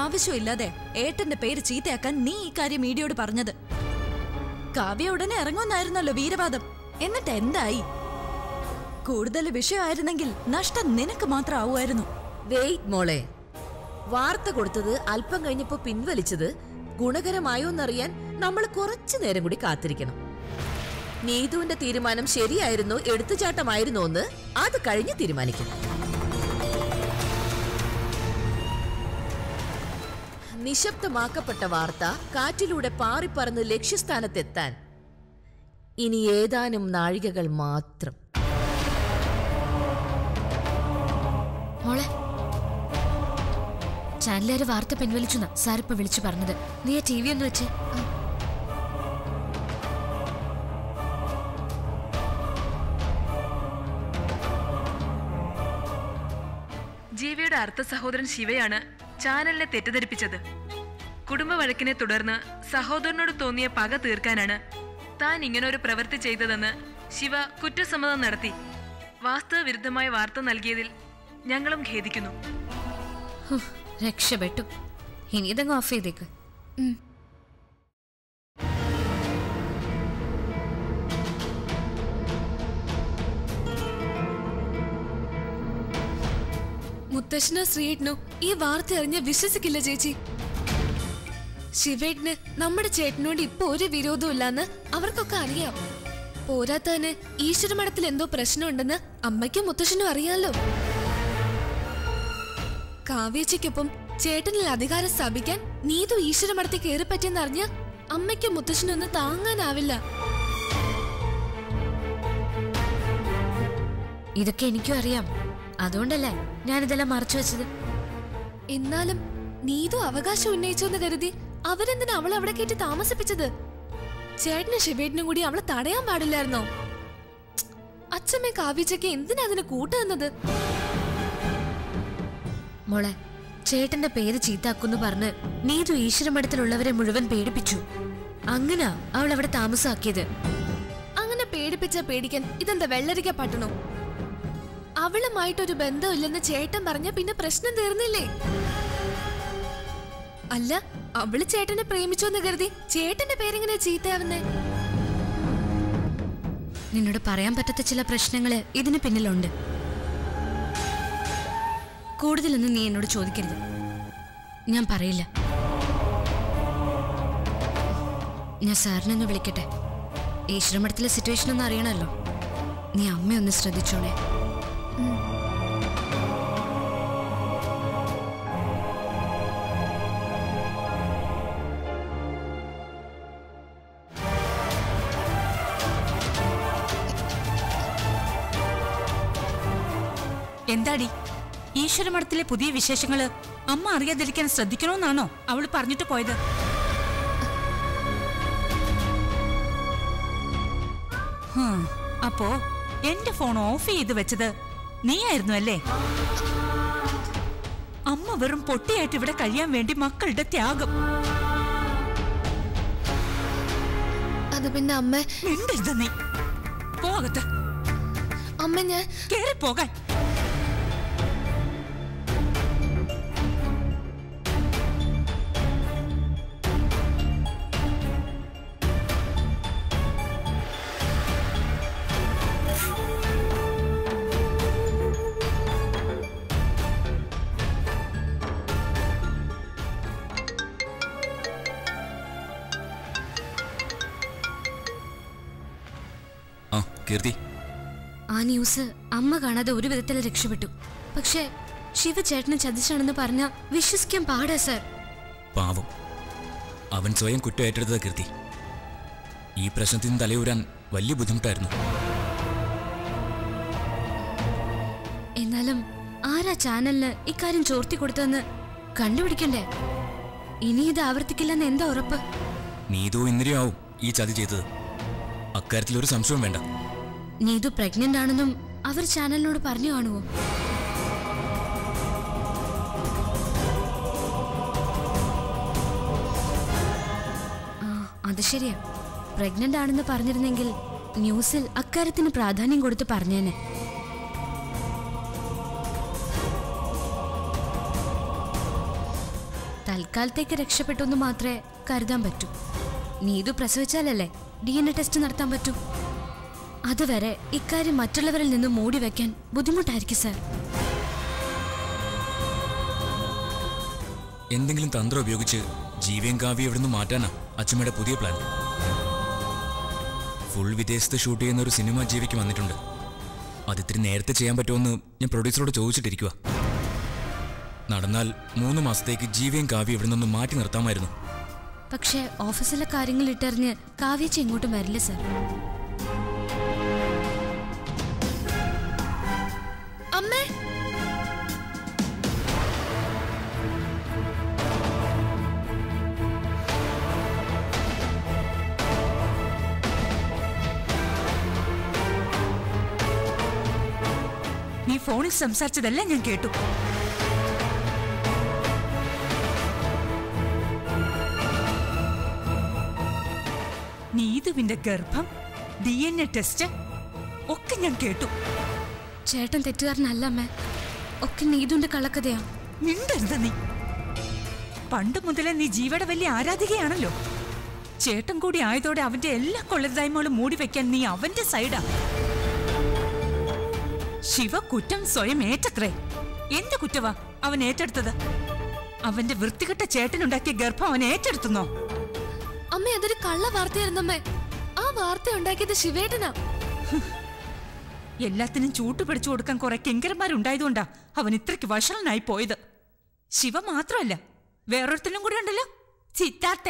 ആവശ്യമില്ലാതെ ഏട്ടന്റെ പേര് ചീത്തയാക്കാൻ നീ ഈ കാര്യം മീഡിയോട് പറഞ്ഞത് കാവ്യ ഉടനെ ഇറങ്ങുമെന്നായിരുന്നല്ലോ വീരവാദം എന്നിട്ട് എന്തായി കൂടുതൽ വിഷയമായിരുന്നെങ്കിൽ നഷ്ടം നിനക്ക് മാത്രം ആവുമായിരുന്നു വെയിറ്റ് മോളെ വാർത്ത കൊടുത്തത് അല്പം കഴിഞ്ഞപ്പോ പിൻവലിച്ചത് ഗുണകരമായോന്നറിയാൻ നമ്മൾ കുറച്ചു നേരം കൂടി കാത്തിരിക്കണം നീതുവിന്റെ തീരുമാനം ശരിയായിരുന്നോ എടുത്തുചാട്ടമായിരുന്നോ എന്ന് അത് കഴിഞ്ഞ് തീരുമാനിക്കും നിശബ്ദമാക്കപ്പെട്ട വാർത്ത കാറ്റിലൂടെ പാറിപ്പറന്ന് ലക്ഷ്യസ്ഥാനത്തെത്താൻ ഇനി ഏതാനും നാഴികകൾ മാത്രം മോളെ ചാനലുകാര് വാർത്ത പിൻവലിച്ചു സാറിപ്പ വിളിച്ചു പറഞ്ഞത് നീ ആ ടി വി ഒന്ന് വെച്ചേ ജീവിയുടെ അർത്ഥ സഹോദരൻ ശിവയാണ് ചാനലിനെ തെറ്റിദ്ധരിപ്പിച്ചത് കുടുംബ വഴക്കിനെ തുടർന്ന് സഹോദരനോട് തോന്നിയ പക തീർക്കാനാണ് താൻ ഇങ്ങനൊരു പ്രവൃത്തി ചെയ്തതെന്ന് ശിവ കുറ്റസമ്മതം നടത്തി വാസ്തവ വിരുദ്ധമായ വാർത്ത നൽകിയതിൽ ഞങ്ങളും ഖേദിക്കുന്നു ഹും, രക്ഷപ്പെട്ടു ഇനി ഇതങ്ങ് ഓഫ് ചെയ്തേക്ക് മുത്തശ്ശനോ ശ്രീയേട്ടനോ ഈ വാർത്ത അറിഞ്ഞ വിശ്വസിക്കില്ല ചേച്ചി ശിവേട്ടന് നമ്മുടെ ചേട്ടനോട് ഇപ്പൊ ഒരു വിരോധവും ഇല്ലാന്ന് അവർക്കൊക്കെ അറിയാം പോരാത്തതിന് ഈശ്വരമഠത്തിൽ എന്തോ പ്രശ്നമുണ്ടെന്ന് അമ്മയ്ക്കും മുത്തശ്ശനും അറിയാലോ കാവ്യച്ചയ്ക്കൊപ്പം ചേട്ടനിൽ അധികാരം സ്ഥാപിക്കാൻ നീതു ഈശ്വരമഠത്തിൽ കയറിപ്പറ്റിയെന്നറിഞ്ഞ അമ്മയ്ക്കും മുത്തശ്ശനൊന്നും താങ്ങാനാവില്ല ഇതൊക്കെ എനിക്കും അറിയാം അതുകൊണ്ടല്ലേ ഞാനിതെല്ലാം മറച്ചു വെച്ചത് എന്നാലും നീതു അവകാശം ഉന്നയിച്ചെന്ന് കരുതി അവരെന്തിനാ അവളെ അവിടെ കയറ്റി താമസിപ്പിച്ചത് ചേട്ടനും ശിവേട്ടനും കൂടി അവളെ തടയാൻ പാടില്ലായിരുന്നോ അച്ഛമ്മ കാവ്യച്ചയ്ക്ക് എന്തിനാ അതിന് കൂട്ടുന്നത് മോളെ ചേട്ടന്റെ പേര് ചീത്താക്കുന്നു പറഞ്ഞ് നീതു ഈശ്വരമഠത്തിലുള്ളവരെ മുഴുവൻ പേടിപ്പിച്ചു അങ്ങനാ അവൾ അവിടെ താമസാക്കിയത് അങ്ങനെ പേടിപ്പിച്ച പേടിക്കാൻ ഇതെന്താ വെള്ളരിക്ക പട്ടണോ അവളുമായിട്ടൊരു ബന്ധമില്ലെന്ന് ചേട്ടൻ പറഞ്ഞ പിന്നെ പ്രശ്നം തീർന്നില്ലേ അല്ല അവള് ചേട്ടനെ പ്രേമിച്ചോന്ന് കരുതി ചേട്ടന്റെ പേരെങ്ങനെ ചീത്തയാവുന്നേ നിന്നോട് പറയാൻ പറ്റാത്ത ചില പ്രശ്നങ്ങള് ഇതിന് പിന്നിലുണ്ട് കൂടുതലൊന്നും നീ എന്നോട് ചോദിക്കരുത് ഞാൻ പറയില്ല ഞാൻ സാറിനൊന്ന് വിളിക്കട്ടെ ഈശ്വരമഠത്തിലെ സിറ്റുവേഷൻ ഒന്ന് അറിയണമല്ലോ നീ അമ്മയൊന്ന് ശ്രദ്ധിച്ചോണേ എന്താടി ഈശ്വരമഠത്തിലെ പുതിയ വിശേഷങ്ങള് അമ്മ അറിയാതിരിക്കാൻ ശ്രദ്ധിക്കണമെന്നാണോ അവള് പറഞ്ഞിട്ട് പോയത് ഹും, അപ്പോ എന്റെ ഫോൺ ഓഫ് ചെയ്ത് വെച്ചത് നീയായിരുന്നു അല്ലേ അമ്മ വെറും പൊട്ടിയായിട്ട് ഇവിടെ കഴിയാൻ വേണ്ടി മക്കളുടെ ത്യാഗം അത് പിന്നെ അമ്മ മിണ്ടരുത് നീ പോകത്ത് അമ്മ ഞാൻ കേറി പോകാൻ ആ കീർത്തി ആ ന്യൂസ് അമ്മ കാണാതെ ഒരു വിധത്തിൽ രക്ഷപ്പെട്ടു പക്ഷേ ശിവ ചേട്ടനെ ചതിച്ചാണെന്ന് പറഞ്ഞ വിശ്വസിക്കാൻ പാടാ സാർ പാവം അവൻ സ്വയം കുറ്റം ഏറ്റെടുത്തത് കീർത്തി ഈ പ്രശ്നത്തിൽ നിന്ന് തലയൂരാൻ വലിയ ബുദ്ധിമുട്ടായിരുന്നു എന്നാലും ആരാ ചാനലിന് ഇക്കാര്യം ചോർത്തി കൊടുത്തതെന്ന് കണ്ടുപിടിക്കണ്ടേ ഇനി ഇത് ആവർത്തിക്കില്ലെന്ന് എന്താ ഉറപ്പ് നീതോ ഇന്ദ്രിയോ ആവും ഈ ചതി ചെയ്തത് അക്കാര്യത്തിൽ ഒരു സംശയവും വേണ്ട നീതു പ്രഗ്നന്റ് ആണെന്നും അവർ ചാനലിനോട് പറഞ്ഞു കാണുവോ ആ അത് ശരിയാ പ്രഗ്നന്റ് ആണെന്ന് പറഞ്ഞിരുന്നെങ്കിൽ ന്യൂസിൽ അക്കാര്യത്തിന് പ്രാധാന്യം കൊടുത്ത് പറഞ്ഞേനെ തൽക്കാലത്തേക്ക് രക്ഷപ്പെട്ടു എന്ന് മാത്രമേ കരുതാൻ പറ്റൂ നീതു പ്രസവിച്ചാലല്ലേ ഡി എൻ എ ടെസ്റ്റ് നടത്താൻ പറ്റൂ അതുവരെ ഇക്കാര്യം മറ്റുള്ളവരിൽ നിന്ന് മൂടി വെക്കാൻ ബുദ്ധിമുട്ടായിരിക്കും സാർ എന്തെങ്കിലും തന്ത്രം ഉപയോഗിച്ച് ജീവയും കാവ്യം ഇവിടെ നിന്ന് മാറ്റാനാ അച്ഛമ്മയുടെ പുതിയ പ്ലാൻ ഫുൾ വിദേശത്ത് ഷൂട്ട് ചെയ്യുന്ന ഒരു സിനിമ ജീവിക്ക് വന്നിട്ടുണ്ട് അതിത്തിരി നേരത്തെ ചെയ്യാൻ പറ്റുമെന്ന് ഞാൻ പ്രൊഡ്യൂസറോട് ചോദിച്ചിട്ടിരിക്കുക നടന്നാൽ മൂന്ന് മാസത്തേക്ക് ജീവയും കാവ്യം ഇവിടെ നിന്ന് മാറ്റി നിർത്താമായിരുന്നു പക്ഷേ ഓഫീസിലെ കാര്യങ്ങൾ ഇട്ടെറിഞ്ഞ് കാവ്യച്ച ഇങ്ങോട്ടും വരില്ല സാർ അമ്മേ നീ ഫോണിൽ സംസാരിച്ചതെല്ലാം ഞാൻ കേട്ടു നീതുവിന്റെ ഗർഭം ഡി എൻ എ ടെസ്റ്റ് ഒക്കെ ഞാൻ കേട്ടു ചേട്ടൻ തെറ്റുകാരനല്ല അമ്മേ ഒക്കെ നീതുന്റെ കള്ളക്കഥയാ മിണ്ടരുത് നീ പണ്ട് മുതലേ നീ ജീവയുടെ വലിയ ആരാധികയാണല്ലോ ചേട്ടൻ കൂടി ആയതോടെ അവന്റെ എല്ലാ കൊള്ളരുതായ്മകളും മൂടി വെക്കാൻ നീ അവന്റെ സൈഡാ ശിവ കുറ്റം സ്വയം ഏറ്റത്രേ എന്ത് കുറ്റവാ അവൻ ഏറ്റെടുത്തത് അവന്റെ വൃത്തികെട്ട ചേട്ടനുണ്ടാക്കിയ ഗർഭം അവൻ ഏറ്റെടുത്തുന്നോ അമ്മ അതൊരു കള്ള വാർത്തയായിരുന്നു അമ്മേ ആ വാർത്ത ഉണ്ടാക്കിയത് ശിവേട്ടനാ എല്ലാത്തിനും ചൂട്ട് പിടിച്ചു കൊടുക്കാൻ കുറെ കിങ്കരന്മാരുണ്ടായതുകൊണ്ടാ അവൻ ഇത്രയ്ക്ക് വഷളനായി പോയത് ശിവ മാത്രമല്ല വേറൊരുത്തനും കൂടെ ഉണ്ടല്ലോ ചിത്താത്തൻ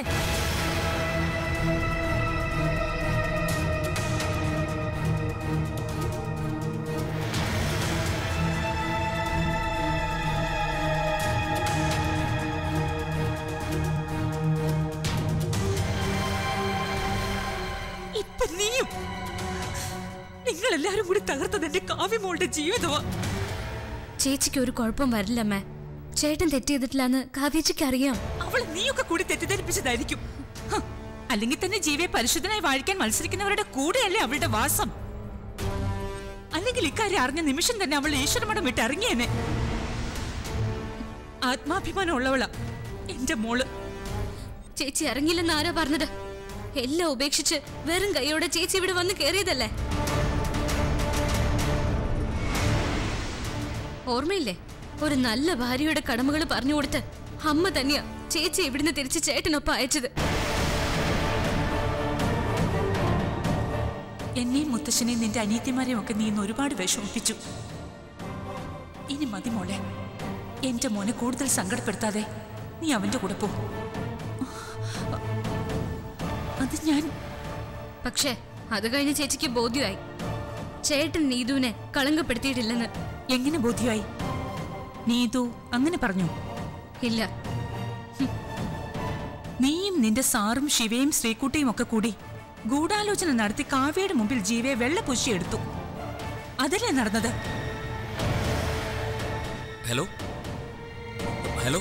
ഇപ്പൊ നീയും നിങ്ങൾ എല്ലാരും കൂടി തകർത്തത് എന്റെ കാവ്യമോളുടെ ജീവിതമാ ചേച്ചിക്ക് ഒരു കുഴപ്പം വരില്ല അമ്മേ ചേട്ടൻ തെറ്റ് ചെയ്തിട്ടില്ലെന്ന് കാവ്യച്ചയ്ക്ക് അറിയാം അവളെ നീയൊക്കെ കൂടി തെറ്റിദ്ധരിപ്പിച്ചതായിരിക്കും ഹ, അല്ലെങ്കിൽ തന്നെ ജീവിയെ പരിശുദ്ധനായി വാഴിക്കാൻ മത്സരിക്കുന്നവരുടെ കൂടെയല്ലേ അവളുടെ വാസം അല്ലെങ്കിൽ ഇക്കാര്യം അറിഞ്ഞ നിമിഷം തന്നെ അവൾ ഈശ്വരമഠം വിട്ട് ഇറങ്ങിയേനെ ആത്മാഭിമാനം ഉള്ളവളാ എന്റെ മോള് ചേച്ചി ഇറങ്ങില്ലെന്ന് ആരാ പറഞ്ഞത് എല്ലാം ഉപേക്ഷിച്ച് വെറും കൈയോടെ ചേച്ചി ഇവിടെ വന്ന് കയറിയതല്ലേ ഓർമ്മയില്ലേ ഒരു നല്ല ഭാര്യയുടെ കടമകൾ പറഞ്ഞു കൊടുത്ത് അമ്മ തന്നെയാ ചേച്ചി ഇവിടുന്ന് തിരിച്ച് ചേട്ടനൊപ്പം അയച്ചത് എന്നെയും മുത്തശ്ശനെയും നിന്റെ അനിയത്തിമാരെയും ഒക്കെ നീ ഇന്ന് ഒരുപാട് വിഷമിപ്പിച്ചു ഇനി മതി മോളെ എന്റെ മോനെ കൂടുതൽ സങ്കടപ്പെടുത്താതെ നീ അവന്റെ കൂടെ പോ അത് ഞാൻ പക്ഷേ അത് കഴിഞ്ഞ് ചേച്ചിക്ക് ബോധ്യമായി ചേട്ടൻ നീതുവിനെ കളങ്കപ്പെടുത്തിയിട്ടില്ലെന്ന് എങ്ങനെ ബോധ്യമായി നീതു അങ്ങനെ പറഞ്ഞു ഇല്ല നീയും നിന്റെ സാറും ശിവയും ശ്രീകുട്ടിയും ഒക്കെ കൂടി ഗൂഢാലോചന നടത്തി കാവ്യയുടെ മുമ്പിൽ ജീവയെ വെള്ളപൂശിയെടുത്തു അതല്ലേ നടന്നത് ഹലോ ഹലോ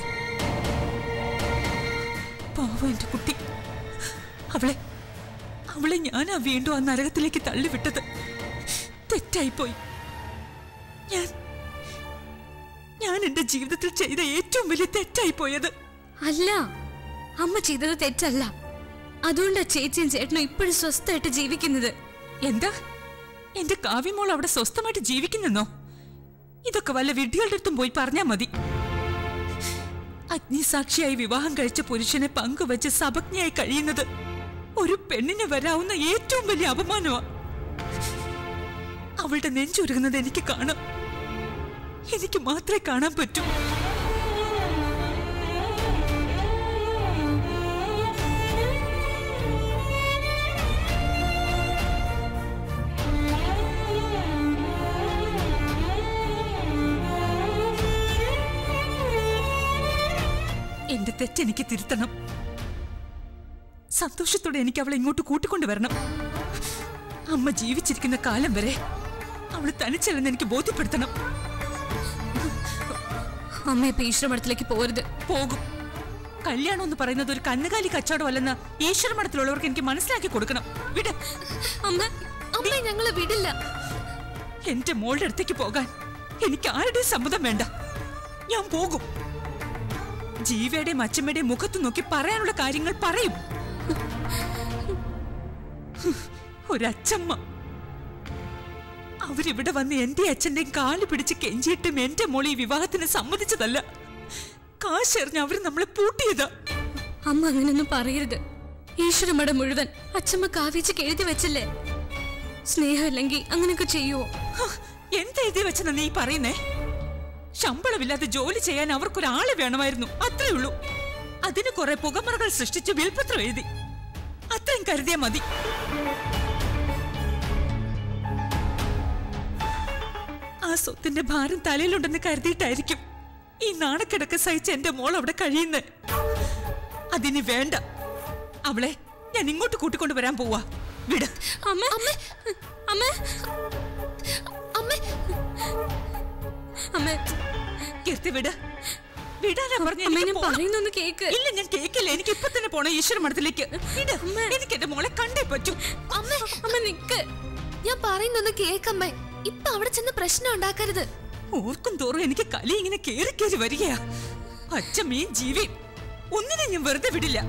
പാവം എന്റെ കുട്ടി അവളെ അവളെ ഞാനാ വീണ്ടും ആ നരകത്തിലേക്ക് തള്ളിവിട്ടത് തെറ്റായിപ്പോയി ഞാൻ ഞാൻ എന്റെ ജീവിതത്തിൽ ചെയ്ത ഏറ്റവും വലിയ തെറ്റായിപ്പോയത് അല്ല അമ്മ ചെയ്തത് തെറ്റല്ല അതുകൊണ്ടാ ചേച്ചിയും ചേട്ടനും ഇപ്പോഴും സ്വസ്ഥമായിട്ട് ജീവിക്കുന്നത് എന്താ എന്റെ കാവ്യമോൾ അവിടെ സ്വസ്ഥമായിട്ട് ജീവിക്കുന്നെന്നോ ഇതൊക്കെ വല്ല വിഡ്ഢികളുടെ അടുത്തും പോയി പറഞ്ഞാ മതി അഗ്നിസാക്ഷിയായി വിവാഹം കഴിച്ച പുരുഷനെ പങ്കുവച്ച് സഭജ്ഞയായി കഴിയുന്നത് ഒരു പെണ്ണിന് വരാവുന്ന ഏറ്റവും വലിയ അപമാനമാ അവളുടെ നെഞ്ചുരുകുന്നത് എനിക്ക് കാണാം എനിക്ക് മാത്രമേ കാണാൻ പറ്റൂ എന്റെ തെറ്റെനിക്ക് തിരുത്തണം സന്തോഷത്തോടെ എനിക്ക് അവളെ ഇങ്ങോട്ട് കൂട്ടിക്കൊണ്ടുവരണം അമ്മ ജീവിച്ചിരിക്കുന്ന കാലം വരെ അവള് തനിച്ചല്ലെന്ന് എനിക്ക് ബോധ്യപ്പെടുത്തണം അമ്മ ഇപ്പൊ ഈശ്വരമഠത്തിലേക്ക് പോരുത് പോകും കല്യാണം എന്ന് പറയുന്നത് ഒരു കന്നുകാലി കച്ചവടമല്ലെന്ന് ഈശ്വരമഠത്തിലുള്ളവർക്ക് എനിക്ക് മനസ്സിലാക്കി കൊടുക്കണം വിട് അമ്മ അമ്മ ഞങ്ങളെ വിടില്ല എന്റെ മോളുടെ അടുത്തേക്ക് പോകാൻ എനിക്ക് ആരുടെയും സമ്മതം വേണ്ട ഞാൻ പോകും ജീവയുടെയും അച്ഛമ്മയുടെയും മുഖത്ത് നോക്കി പറയാനുള്ള കാര്യങ്ങൾ പറയും ഒരച്ഛമ്മ അവരിവിടെ വന്ന് എന്റെ അച്ഛന്റെയും കാല് പിടിച്ച് കെഞ്ചിയിട്ടും എന്റെ മോളി ഈ വിവാഹത്തിന് സമ്മതിച്ചതല്ല കാശെറിഞ്ഞ് അവര് നമ്മളെ പൂട്ടിയതാ അമ്മ അങ്ങനെയൊന്നും പറയരുത് ഈശ്വരമട മുഴുവൻ അച്ഛമ്മ കാവേച്ചിക്ക് എഴുതി വെച്ചില്ലേ സ്നേഹമില്ലെങ്കിൽ അങ്ങനെയൊക്കെ ചെയ്യുവോ ഹ, എന്തെഴുതി വെച്ചെന്നാ നീ പറയുന്നേ ശമ്പളമില്ലാതെ ജോലി ചെയ്യാൻ അവർക്കൊരാളെ വേണമായിരുന്നു അത്രേ ഉള്ളൂ അതിന് കുറെ പുകമറകൾ സൃഷ്ടിച്ച് വിൽപ്പത്രം എഴുതി അത്രയും കരുതിയാ മതി ആ സ്വത്തിന്റെ ഭാരം തലയിലുണ്ടെന്ന് കരുതിയിട്ടായിരിക്കും ഈ നാണക്കിടക്ക് സഹിച്ച് എന്റെ മോൾ അവിടെ കഴിയുന്നത് അതിന് വേണ്ട അവളെ ഞാൻ ഇങ്ങോട്ട് കൂട്ടിക്കൊണ്ടു വരാൻ പോവാ വിട് അമ്മ അമ്മ അമ്മ അമ്മ അമ്മ കീർത്തി വിട് വിടാനാ പറഞ്ഞ അമ്മ ഞാൻ പറയുന്നൊന്ന് കേക്ക് ഇല്ല ഞാൻ കേക്കില്ല എനിക്ക് ഇപ്പൊ തന്നെ പോണം ഈശ്വര മഠത്തിലേക്ക് വിട്. എനിക്ക് എന്റെ മോളെ കണ്ടേ പറ്റൂ അമ്മ അമ്മ നിക്ക് ഞാൻ പറയുന്നൊന്ന് കേക്കമ്മേ ഇപ്പൊ അവിടെ ചെന്ന് പ്രശ്നം ഉണ്ടാക്കരുത് ഓർക്കും തോറും എനിക്ക് കലി ഇങ്ങനെ കേറി കേറി വരികയാ അച്ഛമ്മയും ജീവിയും ഒന്നിനെ ഞാൻ വെറുതെ വിടില്ല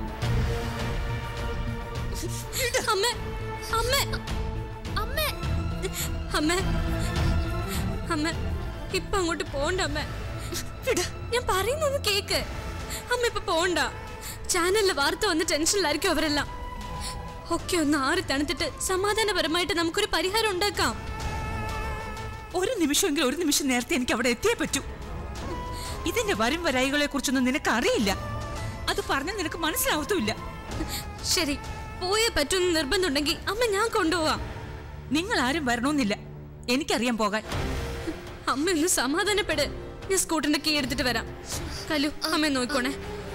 അമ്മ അമ്മ അമ്മേ അമ്മ അമ്മ ഇപ്പൊ അങ്ങോട്ട് പോണ്ട അമ്മ വിട്. ഞാൻ പറയുന്നൊന്ന് കേക്ക് അമ്മ ഇപ്പൊ പോണ്ട ചാനലിലെ വാർത്ത വന്ന് ടെൻഷനിലായിരിക്കും അവരെല്ലാം ഒക്കെ ഒന്ന് ആറി തണുത്തിട്ട് സമാധാനപരമായിട്ട് നമുക്കൊരു പരിഹാരം ഉണ്ടാക്കാം ഒരു നിമിഷമെങ്കിലും ഒരു നിമിഷം നേരത്തെ എനിക്ക് അവിടെ എത്തിയേ പറ്റൂ ഇതിന്റെ വരും വരായികളെ കുറിച്ചൊന്നും നിനക്ക് അറിയില്ല അത് പറഞ്ഞാൽ നിനക്ക് മനസ്സിലാവത്തുമില്ല ശരി പോയേ പറ്റൂന്ന് നിർബന്ധമുണ്ടെങ്കിൽ അമ്മ ഞാൻ കൊണ്ടുപോവാം നിങ്ങൾ ആരും വരണമെന്നില്ല എനിക്കറിയാൻ പോകാൻ അമ്മ ഒന്ന് സമാധാനപ്പെട് ഞാൻ സ്കൂട്ടറിന്റെ കീ എടുത്തിട്ട് വരാം കലു അമ്മ നോക്കണേ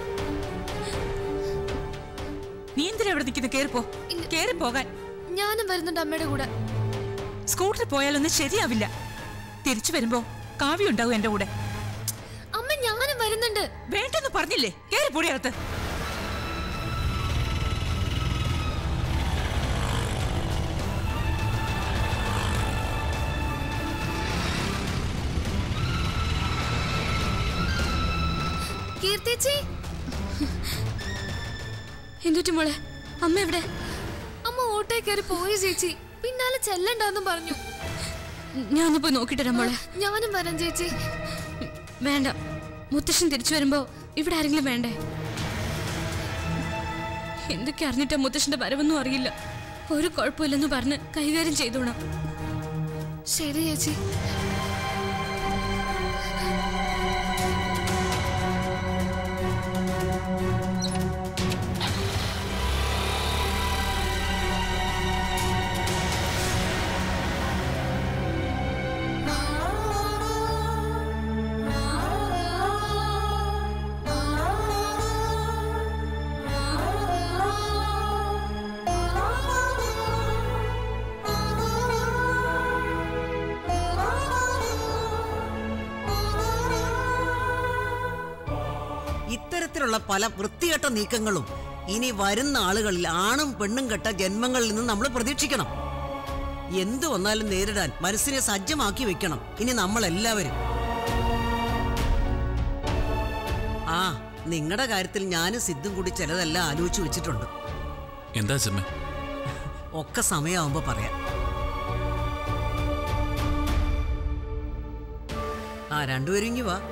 നീ എന്തിനാ ഇവിടെ നിൽക്കുന്ന കേറിപ്പോ കേറി പോകാൻ ഞാനും വരുന്നുണ്ട് അമ്മയുടെ കൂടെ സ്കൂട്ടറിൽ പോയാലൊന്നും ശരിയാവില്ല തിരിച്ചു വരുമ്പോ കാവ്യ ഉണ്ടാവും എന്റെ കൂടെ അമ്മ ഞാനും വരുന്നുണ്ട് വേണ്ടെന്ന് പറഞ്ഞില്ലേ കേറി പൊടിയകത്ത് കീർത്തിച്ചി എന്തുറ്റു മോളെ അമ്മ എവിടെ അമ്മ ഓട്ടോയിൽ കയറി പോയി ചേച്ചി പിന്നാലെ ചെല്ലണ്ടെന്നും പറഞ്ഞു ഞാൻ ഒന്ന് പോയി നോക്കിട്ട് വരാം മോളെ ഞാനും വരാം ചേച്ചി വേണ്ട മുത്തശ്ശൻ തിരിച്ചു വരുമ്പോ ഇവിടെ ആരെങ്കിലും വേണ്ടേ എന്തൊക്കെ അറിഞ്ഞിട്ടാ മുത്തശ്ശന്റെ വരവൊന്നും അറിയില്ല ഒരു കുഴപ്പമില്ലെന്ന് പറഞ്ഞ് കൈകാര്യം ചെയ്തോണം ശരി ചേച്ചി ഇത്തരത്തിലുള്ള പല വൃത്തികെട്ട നീക്കങ്ങളും ഇനി വരുന്ന ആളുകളിൽ ആണും പെണ്ണും കെട്ട ജന്മങ്ങളിൽ നിന്ന് നമ്മൾ പ്രതീക്ഷിക്കണം എന്തു വന്നാലും നേരിടാൻ മനസ്സിനെ സജ്ജമാക്കി വെക്കണം ഇനി നമ്മൾ എല്ലാവരും ആ നിങ്ങളുടെ കാര്യത്തിൽ ഞാനും സിദ്ധും കൂടി ചിലതെല്ലാം ആലോചിച്ച് വെച്ചിട്ടുണ്ട് എന്താ അച്ഛമ്മ ഒക്കെ സമയമാകുമ്പോ പറയാം ആ രണ്ടുപേരും ഇങ്ങി വാ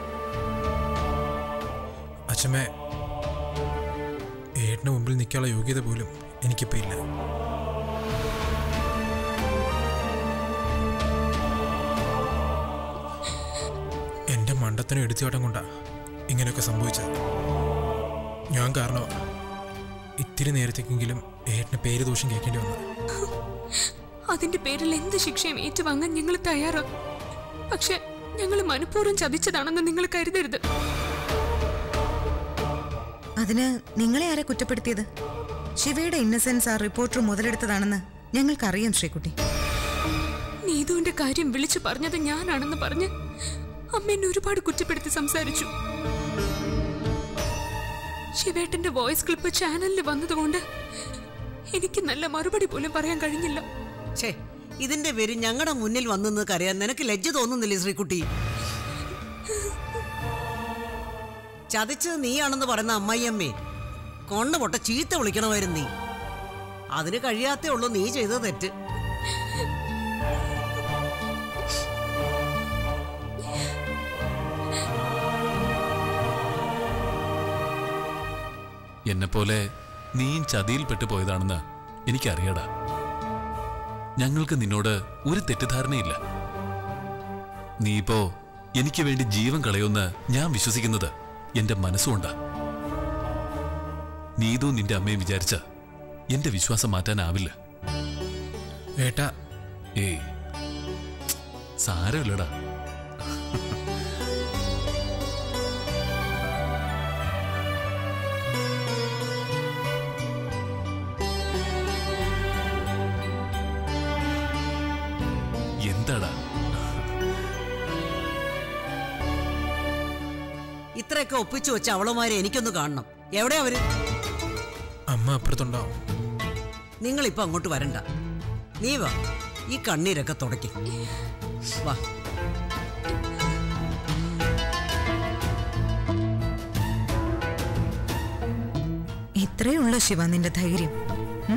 അച്ഛമ്മേ ഏട്ടന് മുമ്പിൽ നിൽക്കാനുള്ള യോഗ്യത പോലും എനിക്കിപ്പോൾ ഇല്ല എൻ്റെ മണ്ടത്തിനും എടുത്തുചാട്ടം കൊണ്ടാ ഇങ്ങനെയൊക്കെ സംഭവിച്ചത് ഞാൻ കാരണമാ ഇത്തിരി നേരത്തേക്കെങ്കിലും ഏട്ടന് പേര് ദോഷം കേൾക്കേണ്ടി വന്നു അതിന്റെ പേരിൽ എന്ത് ശിക്ഷയും ഏറ്റുവാങ്ങാൻ ഞങ്ങൾ തയ്യാറാ പക്ഷെ ഞങ്ങൾ മനഃപൂർവ്വം ചതിച്ചതാണെന്ന് നിങ്ങൾ കരുതരുത് അതിന് നിങ്ങളെ ആരാ കുറ്റപ്പെടുത്തിയത് ശിവയുടെ ഇന്നസെൻസ് ആ റിപ്പോർട്ടർ മുതലെടുത്തതാണെന്ന് ഞങ്ങൾക്കറിയാം ശ്രീകുട്ടി നീതുവിന്റെ കാര്യം വിളിച്ചു പറഞ്ഞത് ഞാനാണെന്ന് പറഞ്ഞ് അമ്മ എന്നെ ഒരുപാട് കുറ്റപ്പെടുത്തി സംസാരിച്ചു ശിവേട്ടന്റെ വോയിസ് ക്ലിപ്പ് ചാനലിൽ വന്നതുകൊണ്ട് എനിക്ക് നല്ല മറുപടി പോലും പറയാൻ കഴിഞ്ഞില്ല ഛേ ഇതിന്റെ പേര് ഞങ്ങളുടെ മുന്നിൽ വന്നെന്ന് കരയാൻ നിനക്ക് ലജ്ജ തോന്നുന്നില്ലേ ശ്രീകുട്ടി ചതിച്ചത് നീയാണെന്ന് പറയുന്ന അമ്മയമ്മേ കൊണ്ണ പൊട്ട ചീത്ത വിളിക്കണമായിരുന്നു നീ അതിന് കഴിയാത്തേ ഉള്ളൂ നീ ചെയ്തത് തെറ്റ് എന്നെപ്പോലെ നീയും ചതിയിൽപ്പെട്ടു പോയതാണെന്ന് എനിക്കറിയടാ ഞങ്ങൾക്ക് നിന്നോട് ഒരു തെറ്റിദ്ധാരണയില്ല നീ ഇപ്പോ എനിക്ക് വേണ്ടി ജീവൻ കളയുമെന്ന് ഞാൻ വിശ്വസിക്കുന്നത് എന്റെ മനസ്സുകൊണ്ടാ നീതു നിന്റെ അമ്മയും വിചാരിച്ച എന്റെ വിശ്വാസം മാറ്റാനാവില്ല ഏട്ടാ ഏയ് സാരമില്ലടാ എന്താടാ ഇത്രയൊക്കെ ഒപ്പിച്ചു വെച്ച അവളുമാരെ എനിക്കൊന്ന് കാണണം എവിടെ അവര് അമ്മ അപ്പുറത്തുണ്ടാവും നിങ്ങളിപ്പോ അങ്ങോട്ട് വരണ്ട നീ വാ ഈ കണ്ണീരൊക്കെ തുടക്കി വാ ഇത്രയുള്ള ശിവ നിന്റെ ധൈര്യം ഉം?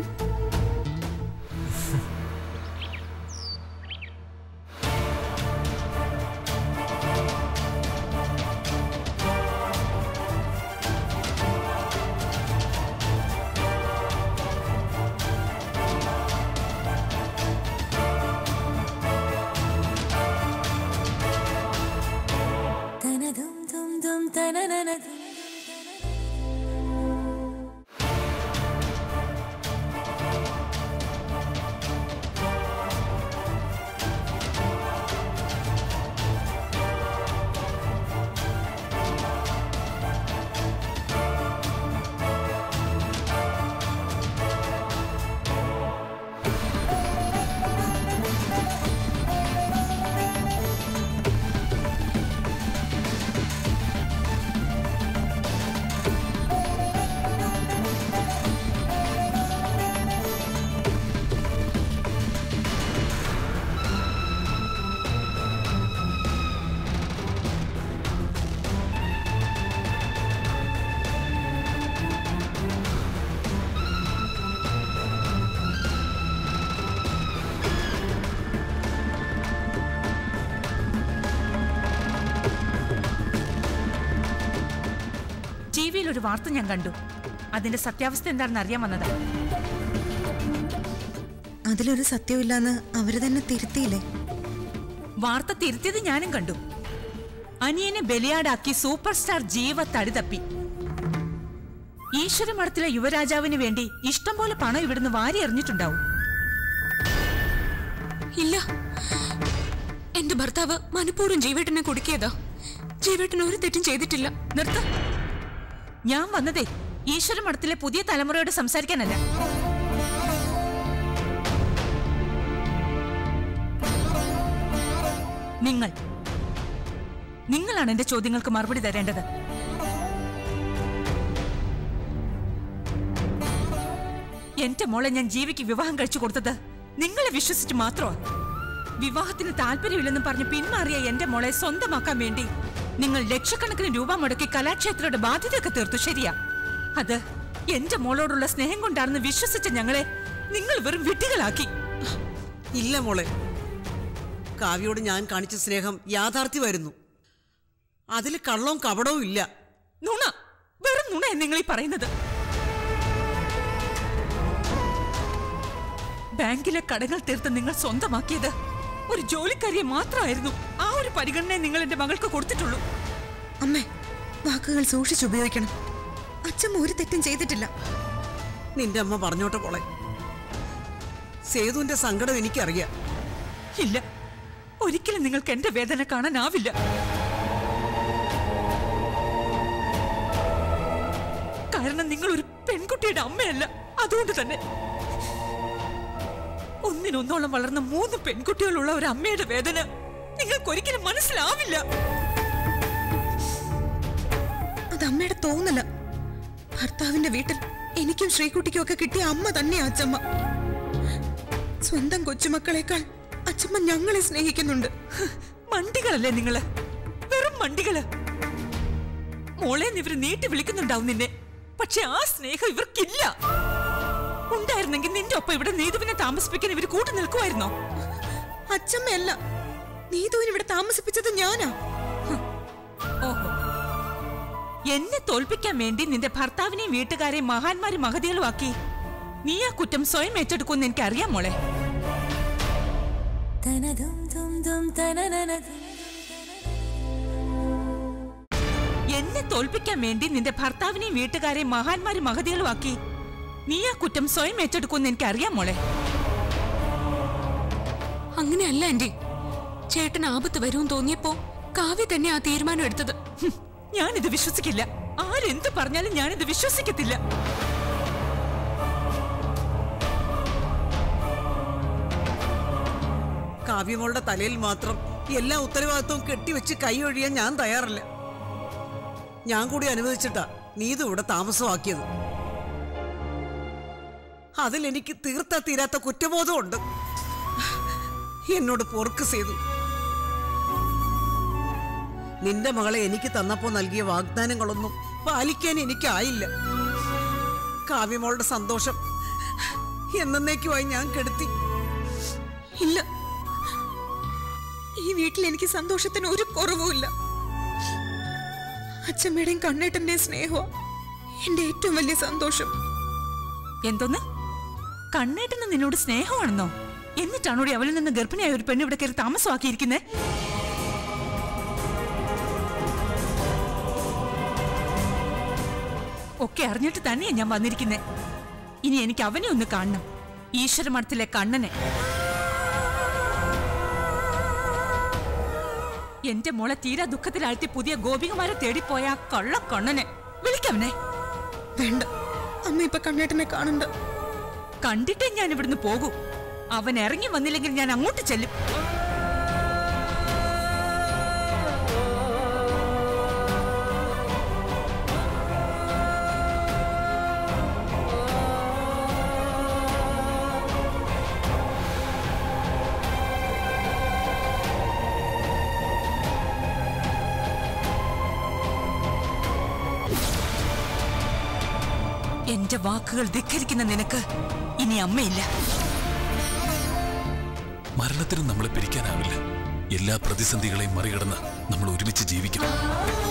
ടി വിയിൽ ഒരു വാർത്ത ഞാൻ കണ്ടു അതിന്റെ സത്യാവസ്ഥ എന്താണെന്ന് അറിയാൻ വന്നതാ അതിലൊരു സത്യമില്ലാന്ന് അവര് തന്നെ തിരുത്തിയില്ലേ വാർത്ത തിരുത്തിയത് ഞാനും കണ്ടു അനിയനെ ബലിയാടാക്കി സൂപ്പർ സ്റ്റാർ ജീവ തടി തപ്പി ഈശ്വരമഠത്തിലെ യുവരാജാവിന് വേണ്ടി ഇഷ്ടം പോലെ പണം ഇവിടുന്ന് വാരി എറിഞ്ഞിട്ടുണ്ടാവും ഇല്ല എന്റെ ഭർത്താവ് മനഃപൂർവ്വം ജീവേട്ടനെ കൊടുക്കിയതാ ജീവേട്ടൻ ഒരു തെറ്റും ചെയ്തിട്ടില്ല നിർത്ത ഞാൻ വന്നതേ ഈശ്വരമഠത്തിലെ പുതിയ തലമുറയോട് സംസാരിക്കാനല്ല നിങ്ങൾ നിങ്ങളാണ് എന്റെ ചോദ്യങ്ങൾക്ക് മറുപടി തരേണ്ടത് എന്റെ മോളെ ഞാൻ ജീവിക്ക് വിവാഹം കഴിച്ചു കൊടുത്തത് നിങ്ങളെ വിശ്വസിച്ച് മാത്രമാണ് വിവാഹത്തിന് താല്പര്യമില്ലെന്ന് പറഞ്ഞ് പിന്മാറിയ എന്റെ മോളെ സ്വന്തമാക്കാൻ വേണ്ടി നിങ്ങൾ ലക്ഷക്കണക്കിന് രൂപ മുടക്കി കലാക്ഷേത്രയുടെ ബാധ്യതയൊക്കെ തീർത്തു ശരിയാ അത് എന്റെ മോളോടുള്ള സ്നേഹം കൊണ്ടാണെന്ന് വിശ്വസിച്ച ഞങ്ങളെ നിങ്ങൾ വെറും വിട്ടികളാക്കി ഇല്ല മോളെ കാവ്യോട് ഞാൻ കാണിച്ച സ്നേഹം യാഥാർത്ഥ്യമായിരുന്നു അതിൽ കള്ളവും കപടവും ഇല്ല നുണ വെറും നുണ നിങ്ങൾ ഈ പറയുന്നത് ബാങ്കിലെ കടങ്ങൾ തീർത്ത് നിങ്ങൾ സ്വന്തമാക്കിയത് ഒരു ജോലിക്കാരിയെ മാത്രമായിരുന്നു ആ ഒരു പരിഗണന നിങ്ങൾ എന്റെ മകൾക്ക് കൊടുത്തിട്ടുള്ളൂ അമ്മേ വാക്കുകൾ സൂക്ഷിച്ചുപയോഗിക്കണം അച്ഛമ്മ ഒരു തെറ്റും ചെയ്തിട്ടില്ല നിന്റെ അമ്മ പറഞ്ഞോട്ടെ മോളെ സേതുവിന്റെ സങ്കടം എനിക്കറിയാം ഇല്ല ഒരിക്കലും നിങ്ങൾക്ക് എന്റെ വേദന കാണാനാവില്ല കാരണം നിങ്ങൾ ഒരു പെൺകുട്ടിയുടെ അമ്മയല്ല അതുകൊണ്ട് തന്നെ ഒന്നിനൊന്നോളം വളർന്ന മൂന്ന് പെൺകുട്ടികളുള്ള ഒരു അമ്മയുടെ വേദന നിങ്ങൾക്ക് ഒരിക്കലും മനസ്സിലാവില്ല അത് അമ്മയുടെ തോന്നല ഭർത്താവിന്റെ വീട്ടിൽ എനിക്കും ശ്രീകുട്ടിക്കും ഒക്കെ കിട്ടിയ അമ്മ തന്നെയാ അച്ചമ്മ സ്വന്തം കൊച്ചുമക്കളെക്കാൾ അച്ചമ്മ ഞങ്ങളെ സ്നേഹിക്കുന്നുണ്ട്. സ്നേഹിക്കുന്നുണ്ട്. ഹ്, മണ്ടികളല്ലേ നിങ്ങള് വെറും മണ്ടികള്. മണ്ടികളല്ലേ നിങ്ങള്? വെറും മണ്ടികള്. നിങ്ങള് വെറും മണ്ടികള്. അച്ചമ്മ ഞങ്ങളെ സ്നേഹിക്കുന്നുണ്ട്. മണ്ടികളല്ലേ നിങ്ങള് മോളെ ഇവർ നീട്ടി വിളിക്കുന്നുണ്ടാവും നിന്നെ പക്ഷെ ആ സ്നേഹം ഇവർക്കില്ല ഉണ്ടായിരുന്നെങ്കിൽ നിന്റെ ഒപ്പം ഇവിടെ നീതുവിനെ താമസിപ്പിക്കാൻ ഇവർ കൂട്ടു നിൽക്കുമായിരുന്നോ അച്ഛമ്മയല്ല നീതുവിന് ഇവിടെ താമസിപ്പിച്ചത് ഞാനാ ഓഹോ എന്നെ തോൽപ്പിക്കാൻ വേണ്ടി നിന്റെ ഭർത്താവിനെയും വീട്ടുകാരെയും മഹാന്മാരും മഹതികളുമാക്കി നീ ആ കുറ്റം സ്വയം ഏറ്റെടുക്കുമെന്ന് എനിക്കറിയാം മോളെ എന്നെ തോൽപ്പിക്കാൻ വേണ്ടി നിന്റെ ഭർത്താവിനെയും വീട്ടുകാരെയും മഹാന്മാരും മഹതികളുമാക്കി നീ ആ കുറ്റം സ്വയം ഏറ്റെടുക്കുമെന്ന് എനിക്കറിയാം മോളെ അങ്ങനെയല്ല ആന്റി ചേട്ടൻ ആപത്ത് വരുമെന്ന് തോന്നിയപ്പോ കാവ്യ തന്നെ ആ തീരുമാനം എടുത്തത് ഹും, ഞാനിത് വിശ്വസിക്കില്ല ആരെന്ത് പറഞ്ഞാലും ഞാനിത് വിശ്വസിക്കത്തില്ല കാവ്യമോളുടെ തലയിൽ മാത്രം എല്ലാ ഉത്തരവാദിത്വവും കെട്ടിവെച്ച് കൈയൊഴിയാൻ ഞാൻ തയ്യാറല്ല ഞാൻ കൂടി അനുവദിച്ചിട്ടാ നീതു ഇവിടെ താമസമാക്കിയത് അതിൽ എനിക്ക് തീർത്താ തീരാത്ത കുറ്റബോധമുണ്ട് എന്നോട് പൊറുക്ക് ചെയ്തു നിന്റെ മകളെ എനിക്ക് തന്നപ്പോ നൽകിയ വാഗ്ദാനങ്ങളൊന്നും പാലിക്കാൻ എനിക്കായില്ല കാവ്യമോളുടെ സന്തോഷം എന്നേക്കുമായി ഞാൻ കെടുത്തി ഇല്ല ഈ വീട്ടിൽ എനിക്ക് സന്തോഷത്തിന് ഒരു കുറവുമില്ല അച്ഛമ്മയുടെയും കണ്ണേട്ടന്റെയും സ്നേഹം എന്റെ ഏറ്റവും വലിയ സന്തോഷം എന്തോന്ന് കണ്ണേട്ടന് നിന്നോട് സ്നേഹമാണെന്നോ എന്നിട്ടാണോടി അവളിൽ നിന്ന് ഗർഭിണിയായ ഒരു പെണ്ണ് ഇവിടെ കയറി താമസമാക്കിയിരിക്കുന്നേ ഒക്കെ അറിഞ്ഞിട്ട് തന്നെയാ ഞാൻ വന്നിരിക്കുന്നേ ഇനി എനിക്ക് അവനെ ഒന്ന് കാണണം ഈശ്വരമഠത്തിലെ കണ്ണനെ എന്റെ മോളെ തീരാ ദുഃഖത്തിലാഴ്ത്തി പുതിയ ഗോപികമാരെ തേടിപ്പോയ ആ കള്ള കണ്ണനെ വിളിക്കവനെ വേണ്ട അമ്മ ഇപ്പൊ കണ്ണേട്ടനെ കാണണ്ട കണ്ടിട്ടേ ഞാൻ ഇവിടുന്ന് പോകൂ അവൻ ഇറങ്ങി വന്നില്ലെങ്കിൽ ഞാൻ അങ്ങോട്ട് ചെല്ലും എന്റെ വാക്കുകൾ ധിക്കരിക്കുന്ന നിനക്ക് ഇനി അമ്മയില്ല മരണത്തിനും നമ്മളെ പിരിക്കാനാവില്ല എല്ലാ പ്രതിസന്ധികളെയും മറികടന്ന് നമ്മൾ ഒരുമിച്ച് ജീവിക്കണം